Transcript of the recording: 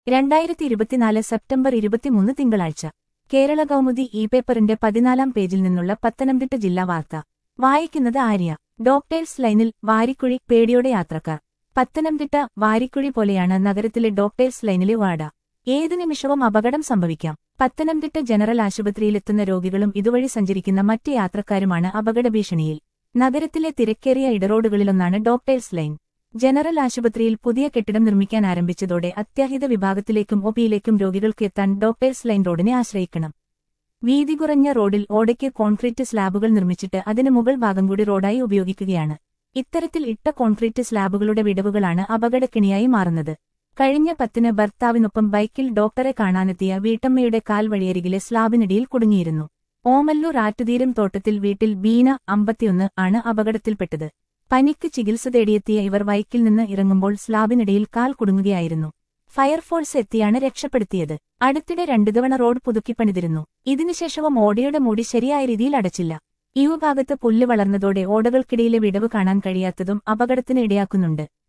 രണ്ടായിരത്തി ഇരുപത്തിനാല് സെപ്റ്റംബർ ഇരുപത്തിമൂന്ന് തിങ്കളാഴ്ച കേരള കൗമുദി ഇ പേപ്പറിന്റെ പതിനാലാം പേജിൽ നിന്നുള്ള പത്തനംതിട്ട ജില്ലാ വാർത്ത വായിക്കുന്നത് ആര്യ ഡോക്ടേഴ്സ് ലൈനിൽ വാരിക്കുഴി പേടിയോടെ യാത്രക്കാർ പത്തനംതിട്ട വാരിക്കുഴി പോലെയാണ് നഗരത്തിലെ ഡോക്ടേഴ്സ് ലൈനിലെ വാട ഏതു നിമിഷവും അപകടം സംഭവിക്കാം പത്തനംതിട്ട ജനറൽ ആശുപത്രിയിലെത്തുന്ന രോഗികളും ഇതുവഴി സഞ്ചരിക്കുന്ന മറ്റ് യാത്രക്കാരുമാണ് അപകടഭീഷണിയിൽ നഗരത്തിലെ തിരക്കേറിയ ഇടറോഡുകളിലൊന്നാണ് ഡോക്ടേഴ്സ് ലൈൻ ജനറൽ ആശുപത്രിയിൽ പുതിയ കെട്ടിടം നിർമ്മിക്കാൻ ആരംഭിച്ചതോടെ അത്യാഹിത വിഭാഗത്തിലേക്കും ഒപിയിലേക്കും രോഗികൾക്ക് എത്താൻ ഡോക്ടേഴ്സ് ലൈൻ റോഡിനെ ആശ്രയിക്കണം വീതി കുറഞ്ഞ റോഡിൽ ഓടയ്ക്ക് കോൺക്രീറ്റ് സ്ലാബുകൾ നിർമ്മിച്ചിട്ട് അതിന് മുകൾ ഭാഗം കൂടി റോഡായി ഉപയോഗിക്കുകയാണ് ഇത്തരത്തിൽ ഇട്ട കോൺക്രീറ്റ് സ്ലാബുകളുടെ വിടവുകളാണ് അപകടക്കിണിയായി മാറുന്നത് കഴിഞ്ഞ പത്തിന് ഭർത്താവിനൊപ്പം ബൈക്കിൽ ഡോക്ടറെ കാണാനെത്തിയ വീട്ടമ്മയുടെ കാൽ വഴിയരികിലെ സ്ലാബിനിടയിൽ കുടുങ്ങിയിരുന്നു ഓമല്ലൂർ ആറ്റുതീരം തോട്ടത്തിൽ വീട്ടിൽ ബീന അമ്പത്തിയൊന്ന് ആണ് അപകടത്തിൽപ്പെട്ടത് പനിക്ക് ചികിത്സ തേടിയെത്തിയ ഇവർ ബൈക്കിൽ നിന്ന് ഇറങ്ങുമ്പോൾ സ്ലാബിനിടയിൽ കാൽ കുടുങ്ങുകയായിരുന്നു ഫയർഫോഴ്സ് എത്തിയാണ് രക്ഷപ്പെടുത്തിയത് അടുത്തിടെ രണ്ടു തവണ റോഡ് പുതുക്കിപ്പണിതിരുന്നു ഇതിനുശേഷവും ഓടയുടെ മൂടി ശരിയായ രീതിയിൽ അടച്ചില്ല ഈ ഭാഗത്ത് പുല്ല് വളർന്നതോടെ ഓടകൾക്കിടയിലെ വിടവ് കാണാൻ കഴിയാത്തതും അപകടത്തിന് ഇടയാക്കുന്നുണ്ട്